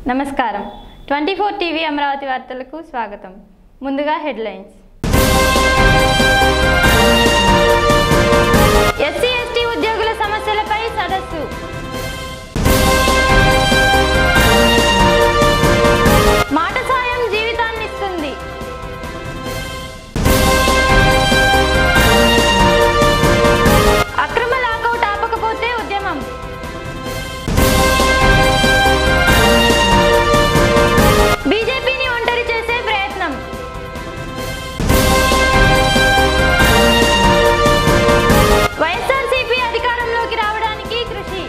నమస్కారం twenty four TV Amaravati వార్తలకు స్వాగతం ముందుగా హెడ్లైన్స్ ఎస్సీ ఎస్టీ ఉద్యోగుల సమస్యలపై సదస్సు మాట సాయం జీవితాన్ని ఇస్తుంది అక్రమ లాకౌట్ ఆపకపోతే ఉద్యమం బీజేపీని ఒంటరి చేసే ప్రయత్నం వైఎస్ఆర్సీపీ అధికారంలోకి రావడానికి కృషి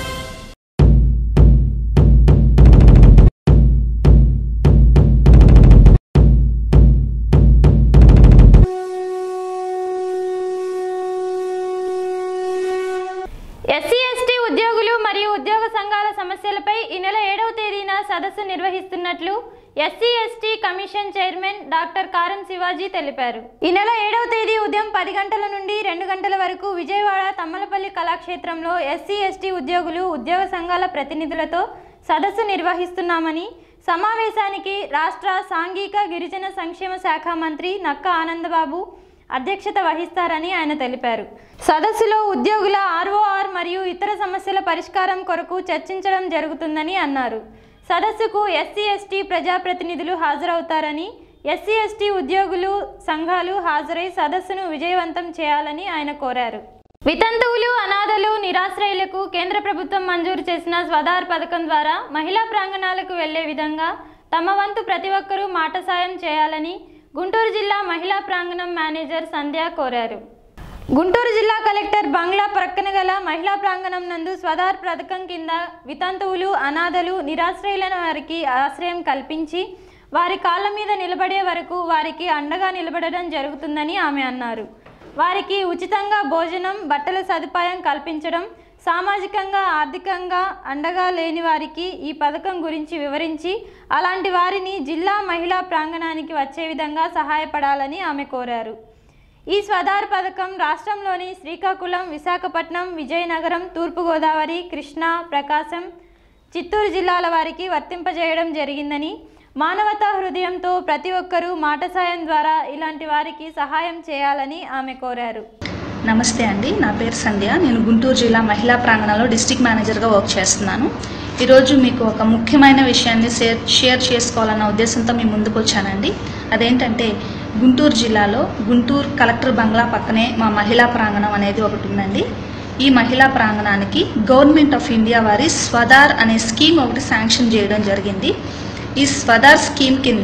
ఎస్సీ ఎస్టీ ఉద్యోగులు మరియు ఉద్యోగ సంఘాల సమస్యలపై ఈ నెల ఏడవ తేదీన సదస్సు నిర్వహిస్తున్నట్లు SC ST commission chairman doctor Karem Shivaji తెలిపారు ఈ నెల ఏడవ తేదీ ఉదయం పది గంటల నుండి రెండు గంటల వరకు విజయవాడ తమ్మలపల్లి కళాక్షేత్రంలో ఎస్సీ ఎస్టీ ఉద్యోగులు ఉద్యోగ సంఘాల ప్రతినిధులతో సదస్సు నిర్వహిస్తున్నామని సమావేశానికి రాష్ట్ర సాంఘిక గిరిజన సంక్షేమ శాఖ మంత్రి నక్క ఆనందబాబు అధ్యక్షత వహిస్తారని ఆయన తెలిపారు సదస్సులో ఉద్యోగుల ఆర్ఓఆర్ మరియు ఇతర సమస్యల పరిష్కారం కొరకు చర్చించడం జరుగుతుందని అన్నారు సదస్సుకు ఎస్సీ ఎస్టీ ప్రజాప్రతినిధులు హాజరవుతారని ఎస్సీ ఎస్టీ ఉద్యోగులు సంఘాలు హాజరై సదస్సును విజయవంతం చేయాలని ఆయన కోరారు వితంతువులు అనాథలు నిరాశ్రయులకు కేంద్ర ప్రభుత్వం మంజూరు చేసిన స్వదార్ పథకం ద్వారా మహిళా ప్రాంగణాలకు వెళ్లే విధంగా తమ వంతు ప్రతి ఒక్కరూ మాట సాయం చేయాలని గుంటూరు జిల్లా మహిళా ప్రాంగణం మేనేజర్ సంధ్య కోరారు గుంటూరు జిల్లా కలెక్టర్ బంగ్లా ప్రక్కన గల మహిళా ప్రాంగణం నందు స్వదార్ పథకం కింద వితంతువులు అనాథలు నిరాశ్రయులైన వారికి ఆశ్రయం కల్పించి వారి కాళ్ళ మీద నిలబడే వరకు వారికి అండగా నిలబడడం జరుగుతుందని ఆమె అన్నారు వారికి ఉచితంగా భోజనం బట్టల సదుపాయం కల్పించడం సామాజికంగా ఆర్థికంగా అండగా లేని వారికి ఈ పథకం గురించి వివరించి అలాంటి వారిని జిల్లా మహిళా ప్రాంగణానికి వచ్చే విధంగా సహాయపడాలని ఆమె కోరారు ఈ స్వదార్ పథకం రాష్ట్రంలోని శ్రీకాకుళం విశాఖపట్నం విజయనగరం తూర్పుగోదావరి కృష్ణా ప్రకాశం చిత్తూరు జిల్లాల వారికి వర్తింపజేయడం జరిగిందని మానవతా హృదయంతో ప్రతి ఒక్కరూ మాట సాయం ద్వారా ఇలాంటి వారికి సహాయం చేయాలని ఆమె కోరారు నమస్తే అండి నా పేరు సంధ్య నేను గుంటూరు జిల్లా మహిళా ప్రాంగణంలో డిస్టిక్ మేనేజర్గా వర్క్ చేస్తున్నాను ఈరోజు మీకు ఒక ముఖ్యమైన విషయాన్ని షేర్ షేర్ చేసుకోవాలన్న ఉద్దేశంతో మీ ముందుకు వచ్చానండి అదేంటంటే గుంటూరు జిల్లాలో గుంటూరు కలెక్టర్ బంగ్లా పక్కనే మా మహిళా ప్రాంగణం అనేది ఒకటి ఉందండి ఈ మహిళా ప్రాంగణానికి గవర్నమెంట్ ఆఫ్ ఇండియా వారి స్వదార్ అనే స్కీమ్ ఒకటి శాంక్షన్ చేయడం జరిగింది ఈ స్వదార్ స్కీమ్ కింద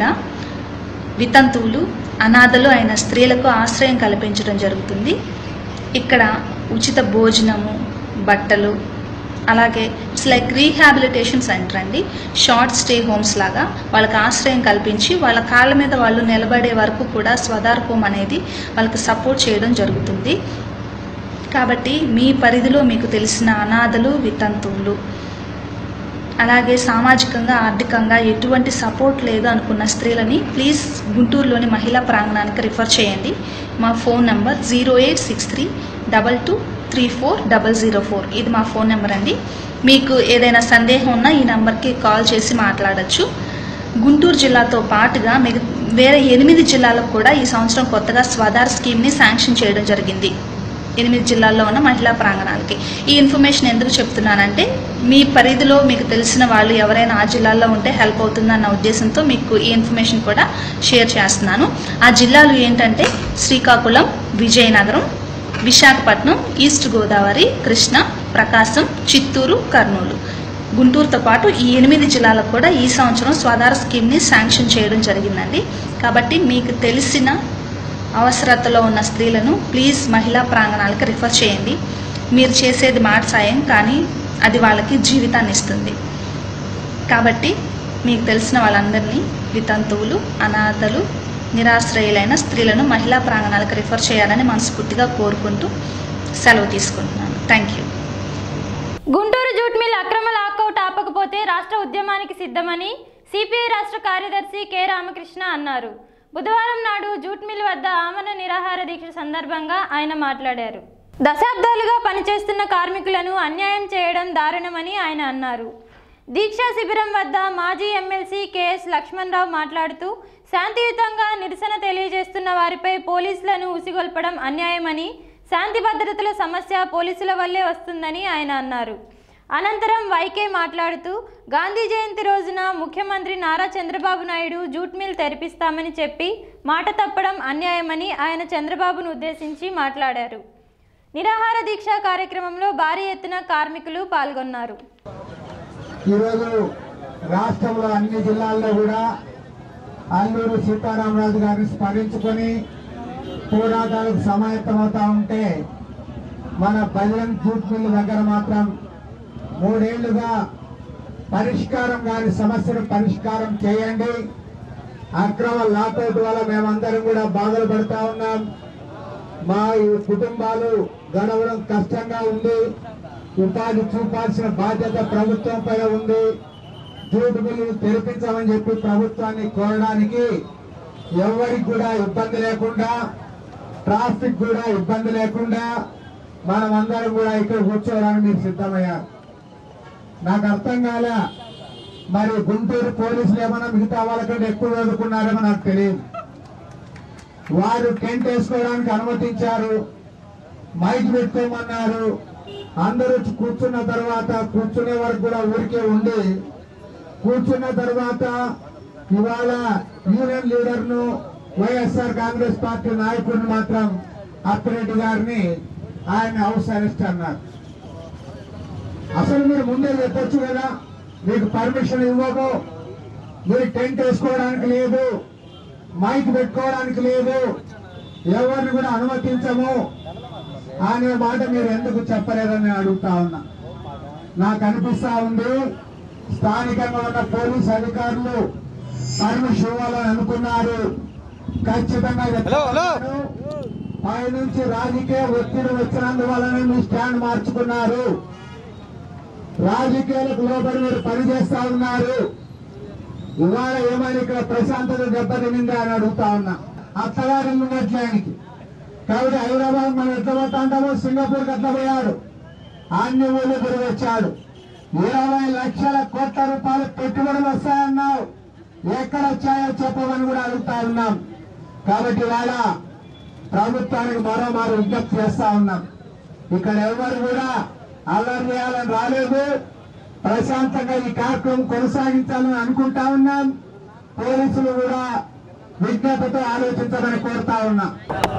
వితంతువులు అనాథలు అయిన స్త్రీలకు ఆశ్రయం కల్పించడం జరుగుతుంది ఇక్కడ ఉచిత భోజనము బట్టలు అలాగే ఇట్స్ లైక్ రీహాబిలిటేషన్ సెంటర్ అండి షార్ట్ స్టే హోమ్స్ లాగా వాళ్ళకి ఆశ్రయం కల్పించి వాళ్ళ కాళ్ళ మీద వాళ్ళు నిలబడే వరకు కూడా స్వదార్ హోమ్ అనేది వాళ్ళకి సపోర్ట్ చేయడం జరుగుతుంది కాబట్టి మీ పరిధిలో మీకు తెలిసిన అనాథలు వితంతువులు అలాగే సామాజికంగా ఆర్థికంగా ఎటువంటి సపోర్ట్ లేదు అనుకున్న స్త్రీలని ప్లీజ్ గుంటూరులోని మహిళా ప్రాంగణానికి రిఫర్ చేయండి మా phone number zero eight six three double two three four double zero four ఇది మా ఫోన్ నెంబర్ అండి మీకు ఏదైనా సందేహం ఉన్నా ఈ నెంబర్కి కాల్ చేసి మాట్లాడచ్చు గుంటూరు జిల్లాతో పాటుగా మిగ వేరే ఎనిమిది జిల్లాలకు కూడా ఈ సంవత్సరం కొత్తగా స్వదార్ స్కీమ్ని శాంక్షన్ చేయడం జరిగింది ఎనిమిది జిల్లాల్లో ఉన్న మహిళా ప్రాంగణాలకి ఈ ఇన్ఫర్మేషన్ ఎందుకు చెప్తున్నానంటే మీ పరిధిలో మీకు తెలిసిన వాళ్ళు ఎవరైనా ఆ జిల్లాల్లో ఉంటే హెల్ప్ అవుతుందన్న ఉద్దేశంతో మీకు ఈ ఇన్ఫర్మేషన్ కూడా షేర్ చేస్తున్నాను ఆ జిల్లాలు ఏంటంటే శ్రీకాకుళం విజయనగరం విశాఖపట్నం ఈస్ట్ గోదావరి కృష్ణా ప్రకాశం చిత్తూరు కర్నూలు గుంటూరుతో పాటు ఈ ఎనిమిది జిల్లాలకు కూడా ఈ సంవత్సరం స్వదార స్కీమ్ని శాంక్షన్ చేయడం జరిగిందండి కాబట్టి మీకు తెలిసిన అవసరతలో ఉన్న స్త్రీలను ప్లీజ్ మహిళా ప్రాంగణాలకు రిఫర్ చేయండి మీరు చేసేది మాట సాయం కానీ అది వాళ్ళకి జీవితాన్ని ఇస్తుంది కాబట్టి మీకు తెలిసిన వాళ్ళందరినీ వితంతువులు అనాథలు నిరాశ్రయులైన స్త్రీలను మహిళా ప్రాంగణాలకు రిఫర్ చేయాలని మనస్ఫూర్తిగా కోరుకుంటూ సెలవు తీసుకుంటున్నాను thank you Guntur jute mill అక్రమ లాకౌట్ ఆపకపోతే రాష్ట్ర ఉద్యమానికి సిద్ధమని సిపిఐ రాష్ట్ర కార్యదర్శి కె రామకృష్ణ అన్నారు బుధవారం నాడు జూట్ మిల్ వద్ద ఆమరణ నిరాహార దీక్ష సందర్భంగా ఆయన మాట్లాడారు దశాబ్దాలుగా పనిచేస్తున్న కార్మికులను అన్యాయం చేయడం దారుణమని ఆయన అన్నారు దీక్షా శిబిరం వద్ద మాజీ ఎమ్మెల్సీ కెఎస్ లక్ష్మణరావు మాట్లాడుతూ శాంతియుతంగా నిరసన తెలియజేస్తున్న వారిపై పోలీసులను ఉసిగొల్పడం అన్యాయమని శాంతి భద్రతల సమస్య పోలీసుల వల్లే వస్తుందని ఆయన అన్నారు అనంతరం వైకే మాట్లాడుతూ గాంధీ జయంతి రోజున ముఖ్యమంత్రి నారా చంద్రబాబు నాయుడు జూట్ మిల్ తెరిపిస్తామని చెప్పి మాట తప్పడం అన్యాయమని ఆయన చంద్రబాబును ఉద్దేశించి మాట్లాడారు నిరాహార దీక్ష కార్యక్రమంలో భారీ ఎత్తున కార్మికులు పాల్గొన్నారు ఈరోజు రాష్ట్రంలో అన్ని జిల్లాల్లో కూడా అల్లూరు సీతారామరాజు గారిని స్మరించుకొని పోరాటాలకు సమాయత్తమవుతా ఉంటే మన బజరంగ్ జూట్ మిల్లు దగ్గర మాత్రం మూడేళ్లుగా పరిష్కారం గారి సమస్యను పరిష్కారం చేయండి అక్రమ లాకౌట్ వల్ల మేమందరం కూడా బాధలు పడుతా ఉన్నాం మా ఈ కుటుంబాలు గడవడం కష్టంగా ఉంది ఉపాధి చూపాల్సిన బాధ్యత ప్రభుత్వం పైన ఉంది జూటు మిల్లులు తెరిపించమని చెప్పి ప్రభుత్వాన్ని కోరడానికి ఎవరికి కూడా ఇబ్బంది లేకుండా ట్రాఫిక్ కూడా ఇబ్బంది లేకుండా మనం అందరం కూడా ఇక్కడ కూర్చోవడానికి మీరు సిద్ధమయ్యారు నాకు అర్థం కాలే మరి గుంటూరు పోలీసులు ఏమైనా మిగతా వాళ్ళకంటే ఎక్కువ చదువుకున్నారేమో నాకు తెలియదు వారు టెంట్ వేసుకోవడానికి అనుమతించారు మైక్ పెట్టుకోమన్నారు అందరూ వచ్చి కూర్చున్న తర్వాత కూర్చునే వరకు కూడా ఊరికే ఉండి కూర్చున్న తర్వాత ఇవాళ యూనియన్ లీడర్ ను వైఎస్ఆర్ కాంగ్రెస్ పార్టీ నాయకుడిని మాత్రం అప్పిరెడ్డి గారిని ఆయన హౌస్ అరెస్ట్ అన్నారు అసలు మీరు ముందే చెప్పొచ్చు కదా మీకు పర్మిషన్ ఇవ్వము మీరు టెంట్ వేసుకోవడానికి లేదు మైక్ పెట్టుకోవడానికి లేదు ఎవరిని కూడా అనుమతించము అనే మాట మీరు ఎందుకు చెప్పలేదని నేను అడుగుతా ఉన్నా నాకు అనిపిస్తా ఉంది స్థానికంగా ఉన్న పోలీస్ అధికారులు పర్మిషన్ ఇవ్వాలని అనుకున్నారు ఖచ్చితంగా ఇది పైనుంచి రాజకీయ ఒత్తిడి వచ్చినందువలన మీ స్టాండ్ మార్చుకున్నారు రాజకీయాలకు లోబడి మీరు పనిచేస్తా ఉన్నారు ఇవాళ ఏమైనా ఇక్కడ ప్రశాంతత దెబ్బతినిందా అని అడుగుతా ఉన్నా అత్తగారి ఉన్నట్లు ఆయనకి కాబట్టి హైదరాబాద్ మనం ఎట్లా పోతా ఉంటామో సింగపూర్ ఎట్లా పోయాడు అన్ని ఊళ్ళు తిరిగి వచ్చాడు ఇరవై లక్షల కోట్ల రూపాయలు పెట్టుబడులు వస్తాయన్నావు ఎక్కడ వచ్చాయో చెప్పమని కూడా అడుగుతా ఉన్నాం కాబట్టి ఇవాళ ప్రభుత్వానికి మరో మారు విజ్ఞప్తి చేస్తా ఉన్నాం ఇక్కడ ఎవరు కూడా అల్లరి చేయాలని రాలేదు ప్రశాంతంగా ఈ కార్యక్రమం కొనసాగించాలని అనుకుంటా ఉన్నాం పోలీసులు కూడా విజ్ఞతతో ఆలోచించమని కోరుతా ఉన్నాం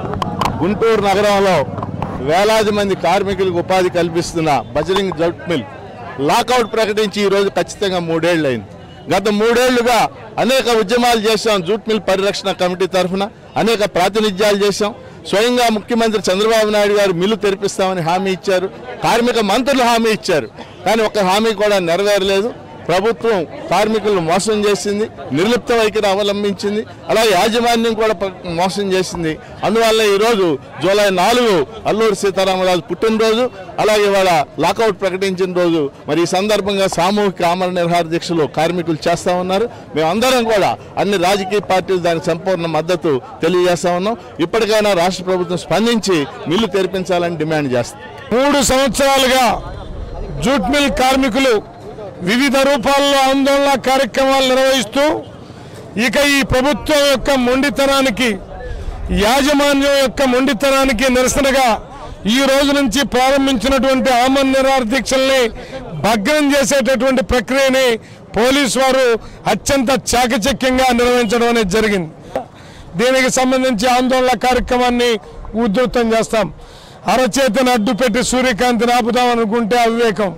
గుంటూరు నగరంలో వేలాది మంది కార్మికులకు ఉపాధి కల్పిస్తున్న బజరింగ్ జౌట్ మిల్ లాకౌట్ ప్రకటించి ఈరోజు ఖచ్చితంగా మూడేళ్లు అయింది గత మూడేళ్లుగా అనేక ఉద్యమాలు చేశాం జూట్ మిల్ పరిరక్షణ కమిటీ తరఫున అనేక ప్రాతినిధ్యాలు చేశాం స్వయంగా ముఖ్యమంత్రి చంద్రబాబు నాయుడు గారు మిల్లు తెరిపిస్తామని హామీ ఇచ్చారు కార్మిక మంత్రులు హామీ ఇచ్చారు కానీ ఒక హామీ కూడా నెరవేరలేదు ప్రభుత్వం కార్మికులను మోసం చేసింది నిర్లిప్త వైఖరి అవలంబించింది అలాగే యాజమాన్యం కూడా ప- మోసం చేసింది అందువల్ల ఈరోజు జూలై నాలుగు అల్లూరి సీతారామరాజు పుట్టినరోజు అలాగే ఇవాళ లాకౌట్ ప్రకటించిన రోజు మరి ఈ సందర్భంగా సామూహిక ఆమరణ నిర్హార దీక్షలు కార్మికులు చేస్తా ఉన్నారు మేమందరం కూడా అన్ని రాజకీయ పార్టీలు దానికి సంపూర్ణ మద్దతు తెలియజేస్తా ఉన్నాం ఇప్పటికైనా రాష్ట్ర ప్రభుత్వం స్పందించి మిల్లు తెరిపించాలని డిమాండ్ చేస్తాం మూడు సంవత్సరాలుగా జూట్ మిల్ కార్మికులు వివిధ రూపాల్లో ఆందోళన కార్యక్రమాలు నిర్వహిస్తూ ఇక ఈ ప్రభుత్వం యొక్క మొండితనానికి యాజమాన్యం యొక్క మొండితనానికి నిరసనగా ఈ రోజు నుంచి ప్రారంభించినటువంటి ఆమరణ నిరాహార దీక్షల్ని భగ్నం చేసేటటువంటి ప్రక్రియని పోలీసు వారు అత్యంత చాకచక్యంగా నిర్వహించడం అనేది జరిగింది దీనికి సంబంధించి ఆందోళన కార్యక్రమాన్ని ఉధృతం చేస్తాం అరచేతిని అడ్డుపెట్టి సూర్యకాంతిని ఆపుదాం అనుకుంటే అవివేకం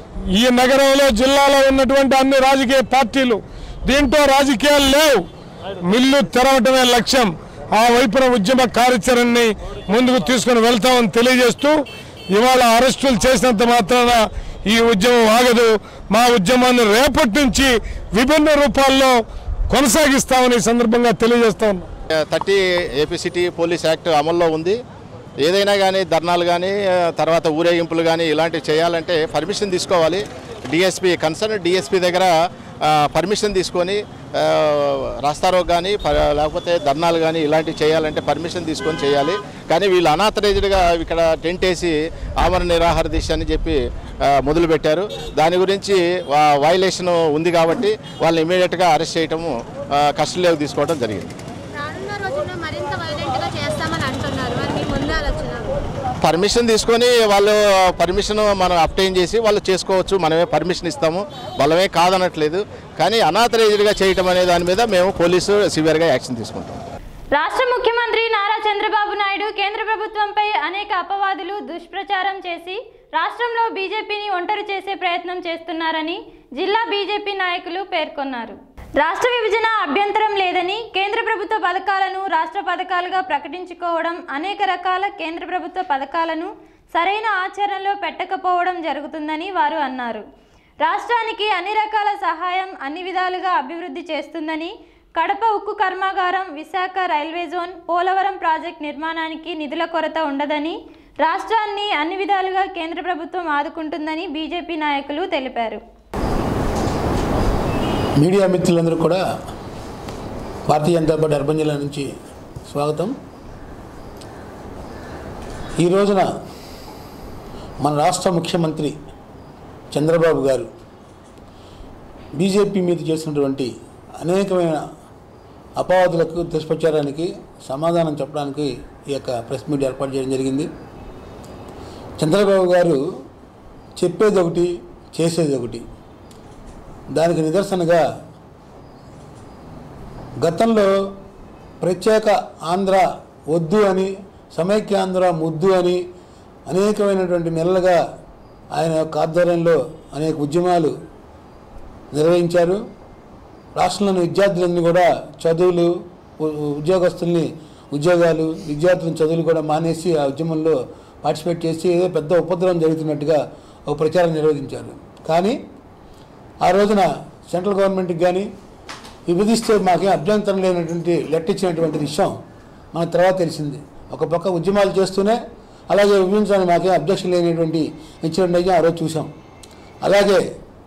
ఈ నగరంలో జిల్లాలో ఉన్నటువంటి అన్ని రాజకీయ పార్టీలు దీంట్లో రాజకీయాలు లేవు మిల్లు తెరవటమే లక్ష్యం ఆ వైపున ఉద్యమ కార్యాచరణని ముందుకు తీసుకుని వెళ్తామని తెలియజేస్తూ ఇవాళ అరెస్టులు చేసినంత మాత్రాన ఈ ఉద్యమం ఆగదు మా ఉద్యమాన్ని రేపటి నుంచి విభిన్న రూపాల్లో కొనసాగిస్తామని ఈ సందర్భంగా తెలియజేస్తా ఉన్నాం థర్టీ ఏపీసిటీ పోలీస్ యాక్ట్ అమల్లో ఉంది ఏదైనా కానీ ధర్నాలు కానీ తర్వాత ఊరేగింపులు కానీ ఇలాంటివి చేయాలంటే పర్మిషన్ తీసుకోవాలి డిఎస్పీ కన్సర్న్ డిఎస్పీ దగ్గర పర్మిషన్ తీసుకొని ఆ, రాస్తారోకు కానీ ప- లేకపోతే ధర్నాలు కానీ ఇలాంటివి చేయాలంటే పర్మిషన్ తీసుకొని చేయాలి కానీ వీళ్ళు అనాథరైజ్డ్గా ఇక్కడ టెంట్ వేసి ఆమరణ నిరాహార దీక్ష అని చెప్పి ఆ, మొదలుపెట్టారు దాని గురించి వా- వైలేషన్ ఉంది కాబట్టి వాళ్ళని ఇమీడియట్గా అరెస్ట్ చేయటము ఆ, కస్టడీలోకి తీసుకోవడం జరిగింది రానున్న రోజుల్లో మరింత వైలెంట్ గా చేస్తామని అంటున్నారు మరి మీ ముందు ఆలోచన పర్మిషన్ తీసుకొని వాళ్ళు పర్మిషన్ మనం అప్టైన్ చేసి వాళ్ళు చేసుకోవచ్చు మనమే పర్మిషన్ ఇస్తాము వాళ్ళమే కాదనట్లేదు కానీ అనాథరైజ్డ్గా చేయటం అనే దాని మీద మేము పోలీసు సివియర్గా యాక్షన్ తీసుకుంటాం రాష్ట్ర ముఖ్యమంత్రి నారా చంద్రబాబు నాయుడు కేంద్ర ప్రభుత్వంపై అనేక అపవాదులు దుష్ప్రచారం చేసి రాష్ట్రంలో బీజేపీని ఒంటరి చేసే ప్రయత్నం చేస్తున్నారని జిల్లా బీజేపీ నాయకులు పేర్కొన్నారు రాష్ట్ర విభజన అభ్యంతరం లేదని కేంద్ర ప్రభుత్వ పథకాలను రాష్ట్ర పథకాలుగా ప్రకటించుకోవడం అనేక రకాల కేంద్ర ప్రభుత్వ పథకాలను సరైన ఆచరణలో పెట్టకపోవడం జరుగుతుందని వారు అన్నారు రాష్ట్రానికి అన్ని రకాల సహాయం అన్ని విధాలుగా అభివృద్ధి చేస్తుందని కడప ఉక్కు కర్మాగారం Visakha railway zone Polavaram project నిర్మాణానికి నిధుల కొరత ఉండదని రాష్ట్రాన్ని అన్ని విధాలుగా కేంద్ర ప్రభుత్వం ఆదుకుంటుందని బీజేపీ నాయకులు తెలిపారు మీడియా మిత్రులందరూ కూడా భారతీయ జనతా పార్టీ అర్బన్ జిల్లా నుంచి స్వాగతం ఈ రోజున మన రాష్ట్ర ముఖ్యమంత్రి చంద్రబాబు గారు బీజేపీ మీద చేసినటువంటి అనేకమైన అపవాదులకు దుష్ప్రచారానికి సమాధానం చెప్పడానికి ఈ యొక్క ప్రెస్ మీట్ ఏర్పాటు చేయడం జరిగింది చంద్రబాబు గారు చెప్పేది ఒకటి చేసేది ఒకటి దానికి నిదర్శనగా గతంలో ప్రత్యేక ఆంధ్ర వద్దు అని సమైక్యాంధ్ర ముద్దు అని అనేకమైనటువంటి నెలలుగా ఆయన యొక్క ఆధ్వర్యంలో అనేక ఉద్యమాలు నిర్వహించారు రాష్ట్రంలోని విద్యార్థులన్నీ కూడా చదువులు ఉ- ఉద్యోగస్తుల్ని ఉద్యోగాలు విద్యార్థుల చదువులు కూడా మానేసి ఆ ఉద్యమంలో పార్టిసిపేట్ చేసి ఏదో పెద్ద ఉపద్రవం జరుగుతున్నట్టుగా ఒక ప్రచారం నిర్వహించారు కానీ ఆ రోజున సెంట్రల్ గవర్నమెంట్కి కానీ విభజిస్తే మాకేం అభ్యంతరం లేనటువంటి లెట్ ఇచ్చినటువంటి విషయం మనకు తర్వాత తెలిసింది ఒక పక్క ఉద్యమాలు చేస్తూనే అలాగే విభజించడానికి మాకేం అబ్జెక్షన్ లేనటువంటి ఇచ్చినట్టు ఆ రోజు చూసాం అలాగే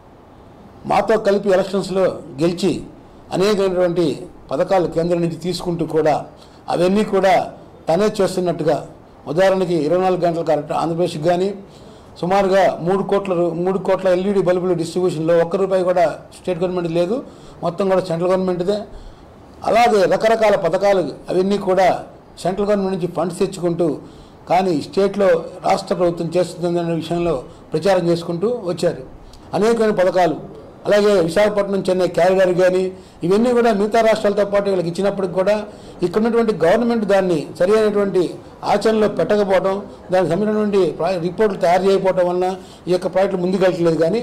మాతో కలిపి ఎలక్షన్స్లో గెలిచి అనేకమైనటువంటి పథకాలు కేంద్రం నుంచి తీసుకుంటూ కూడా అవన్నీ కూడా తనే చేస్తున్నట్టుగా ఉదాహరణకి ఇరవై నాలుగు గంటల కరెక్ట్ ఆంధ్రప్రదేశ్కి కానీ సుమారుగా మూడు కోట్ల రూ- మూడు కోట్ల ఎల్ఈడి బల్బుల డిస్ట్రిబ్యూషన్లో ఒక్క రూపాయి కూడా స్టేట్ గవర్నమెంట్ లేదు మొత్తం కూడా సెంట్రల్ గవర్నమెంట్దే అలాగే రకరకాల పథకాలు అవన్నీ కూడా సెంట్రల్ గవర్నమెంట్ నుంచి ఫండ్స్ తెచ్చుకుంటూ కానీ స్టేట్లో రాష్ట్ర ప్రభుత్వం చేస్తుందనే విషయంలో ప్రచారం చేసుకుంటూ వచ్చారు అనేకమైన పథకాలు అలాగే విశాఖపట్నం చెన్నై క్యారిడార్ కానీ ఇవన్నీ కూడా మిగతా రాష్ట్రాలతో పాటు వీళ్ళకి ఇచ్చినప్పటికి కూడా ఇక్కడ ఉన్నటువంటి గవర్నమెంట్ దాన్ని సరి అయినటువంటి ఆచరణలో పెట్టకపోవడం దానికి సంబంధించినటువంటి ప్రా- రిపోర్టులు తయారు చేయకపోవడం వలన ఈ యొక్క ప్రాజెక్టులు ముందుకెళ్ళట్లేదు కానీ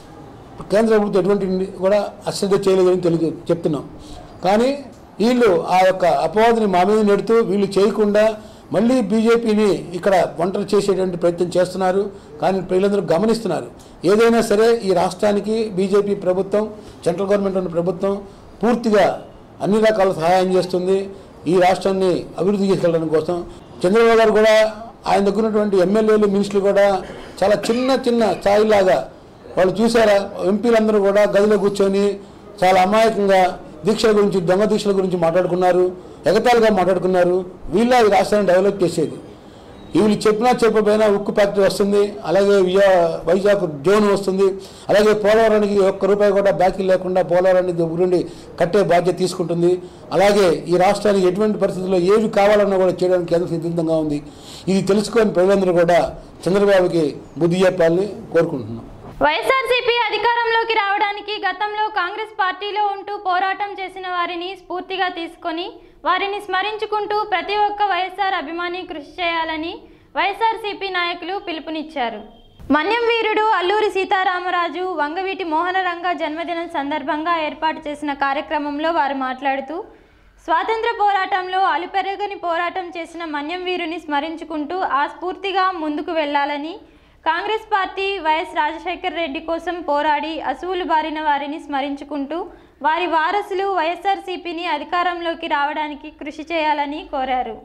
కేంద్ర ప్రభుత్వం ఎటువంటి కూడా అశ్రద్ధ చేయలేదని తెలియ చెప్తున్నాం కానీ వీళ్ళు ఆ యొక్క అపవాదిని మా మీద నెడుతూ వీళ్ళు చేయకుండా మళ్ళీ బీజేపీని ఇక్కడ ఒంటరి చేసేటువంటి ప్రయత్నం చేస్తున్నారు కానీ ప్రజలందరూ గమనిస్తున్నారు ఏదైనా సరే ఈ రాష్ట్రానికి బీజేపీ ప్రభుత్వం సెంట్రల్ గవర్నమెంట్ ఉన్న ప్రభుత్వం పూర్తిగా అన్ని రకాల సహాయం చేస్తుంది ఈ రాష్ట్రాన్ని అభివృద్ధి చేసుకెళ్ళడం కోసం చంద్రబాబు గారు కూడా ఆయన దగ్గర ఉన్నటువంటి ఎమ్మెల్యేలు మినిస్టర్లు కూడా చాలా చిన్న చిన్న స్థాయిలాగా వాళ్ళు చూసారా ఎంపీలందరూ కూడా గదిలో కూర్చొని చాలా అమాయకంగా దీక్షల గురించి దొంగ దీక్షల గురించి మాట్లాడుకున్నారు ఎగతాళిగా మాట్లాడుకున్నారు వీళ్ళ ఈ రాష్ట్రాన్ని డెవలప్ చేసేది వీళ్ళు చెప్పినా చెప్పకపోయినా ఉక్కు ఫ్యాక్టరీ వస్తుంది అలాగే విజయ వైజాగ్ జోన్ వస్తుంది అలాగే పోలవరానికి ఒక్క రూపాయి కూడా బాకీ లేకుండా పోలవరాన్ని దగ్గరుండి కట్టే బాధ్యత తీసుకుంటుంది అలాగే ఈ రాష్ట్రానికి ఎటువంటి పరిస్థితుల్లో ఏవి కావాలన్నా కూడా చేయడానికి కేంద్రం సిద్ధంగా ఉంది ఇది తెలుసుకొని ప్రజలందరూ కూడా చంద్రబాబుకి బుద్ధి చెప్పాలని కోరుకుంటున్నాం వైఎస్ఆర్సీపీ అధికారంలోకి రావడానికి గతంలో కాంగ్రెస్ పార్టీలో ఉంటూ పోరాటం చేసిన వారిని స్ఫూర్తిగా తీసుకొని వారిని స్మరించుకుంటూ ప్రతి ఒక్క వైఎస్ఆర్ అభిమాని కృషి చేయాలని వైఎస్ఆర్సీపీ నాయకులు పిలుపునిచ్చారు మన్యం వీరుడు అల్లూరి సీతారామరాజు వంగవీటి మోహనరంగ జన్మదినం సందర్భంగా ఏర్పాటు చేసిన కార్యక్రమంలో వారు మాట్లాడుతూ స్వాతంత్ర పోరాటంలో అలుపెరగని పోరాటం చేసిన మన్యం వీరుని స్మరించుకుంటూ ఆ స్ఫూర్తిగా ముందుకు వెళ్ళాలని Congress party YS Rajasekhara Reddy కోసం పోరాడి అసువులు బారిన వారిని స్మరించుకుంటూ వారి వారసులు వైఎస్ఆర్సీపీని అధికారంలోకి రావడానికి కృషి చేయాలని కోరారు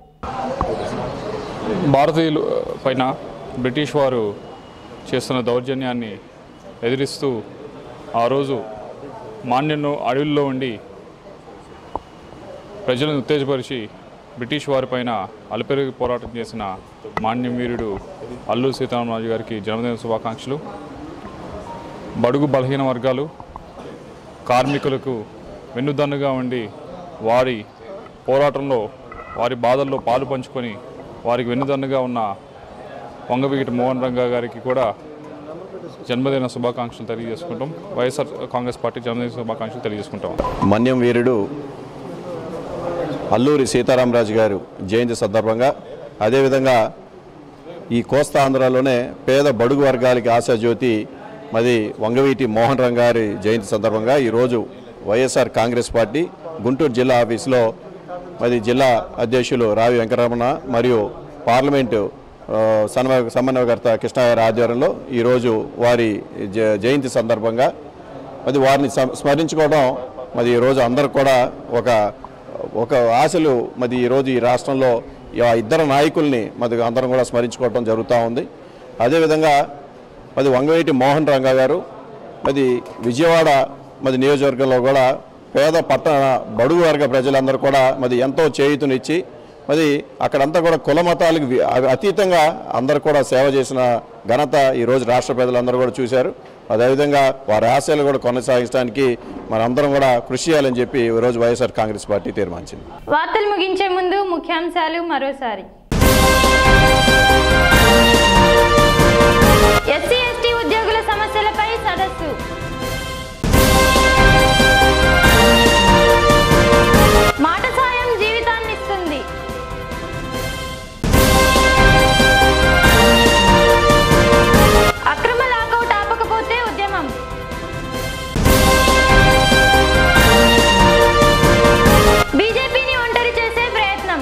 భారతీయులు పైన బ్రిటిష్ వారు చేస్తున్న దౌర్జన్యాన్ని ఎదిరిస్తూ ఆ రోజు మాన్యను అడవుల్లో ఉండి ప్రజలను ఉత్తేజపరిచి బ్రిటిష్ వారిపైన అలపెరిగి పోరాటం చేసిన మాన్యం వీరుడు అల్లూరి సీతారామరాజు గారికి జన్మదిన శుభాకాంక్షలు బడుగు బలహీన వర్గాలు కార్మికులకు వెన్నుదన్నుగా ఉండి వారి పోరాటంలో వారి బాధల్లో పాలు పంచుకొని వారికి వెన్నుదన్నుగా ఉన్న వంగవీటి మోహన్ రంగా గారికి కూడా జన్మదిన శుభాకాంక్షలు తెలియజేసుకుంటాం వైఎస్ఆర్ కాంగ్రెస్ పార్టీ జన్మదిన శుభాకాంక్షలు తెలియజేసుకుంటాం మన్యం వీరుడు అల్లూరి సీతారామరాజు గారు జయంతి సందర్భంగా అదేవిధంగా ఈ కోస్తా ఆంధ్రాలోనే పేద బడుగు వర్గాలకి ఆశాజ్యోతి మరి వంగవీటి మోహన్ రంగ్ గారి జయంతి సందర్భంగా ఈరోజు వైఎస్ఆర్ కాంగ్రెస్ పార్టీ గుంటూరు జిల్లా ఆఫీసులో మరి జిల్లా అధ్యక్షులు రావి వెంకటరమణ మరియు పార్లమెంటు ఆ, సమన్వయ సమన్వయకర్త కృష్ణయ్య ఆధ్వర్యంలో ఈరోజు వారి జ- జయంతి సందర్భంగా అది వారిని సం- స్మరించుకోవడం మరి ఈరోజు అందరూ కూడా ఒక ఒక ఆశలు మరి ఈరోజు ఈ రాష్ట్రంలో ఈ ఆ ఇద్దరు నాయకుల్ని మరి అందరం కూడా స్మరించుకోవడం జరుగుతూ ఉంది అదేవిధంగా మరి వంగవీటి మోహన్ రంగా గారు మరి విజయవాడ మరి నియోజకవర్గంలో కూడా పేద పట్టణ బడుగు వర్గ ప్రజలందరూ కూడా మరి ఎంతో చేయుతునిచ్చి మరి అక్కడంతా కూడా కుల మతాలకు వి- అ- అతీతంగా అందరూ కూడా సేవ చేసిన ఘనత ఈరోజు రాష్ట్ర ప్రజలందరూ కూడా చూశారు అదేవిధంగా వారి ఆశయాలు కూడా కొనసాగించడానికి మనందరం కూడా కృషి చేయాలని చెప్పి ఈరోజు వైఎస్ఆర్ కాంగ్రెస్ పార్టీ తీర్మానించింది వార్తలు ముగించే ముందు ముఖ్యాంశాలు మరోసారి ఎస్సీ ఎస్టీ ఉద్యోగుల సమస్యలపై సదస్సు మాట సాయం జీవితాన్ని ఇస్తుంది అక్రమ లాకౌట్ ఆపకపోతే ఉద్యమం బీజేపీని ఒంటరి చేసే ప్రయత్నం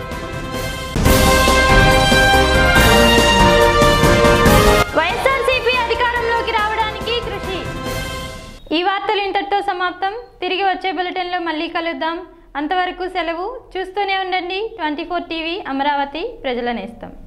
వైఎస్ఆర్సీపీ అధికారంలోకి రావడానికి కృషి ఈ వార్తలు ఇంతటితో సమాప్తం తిరిగి వచ్చే బులెటిన్లో మళ్ళీ కలుద్దాం అంతవరకు సెలవు చూస్తూనే ఉండండి ట్వంటీ ఫోర్ టీవీ అమరావతి ప్రజల నేస్తం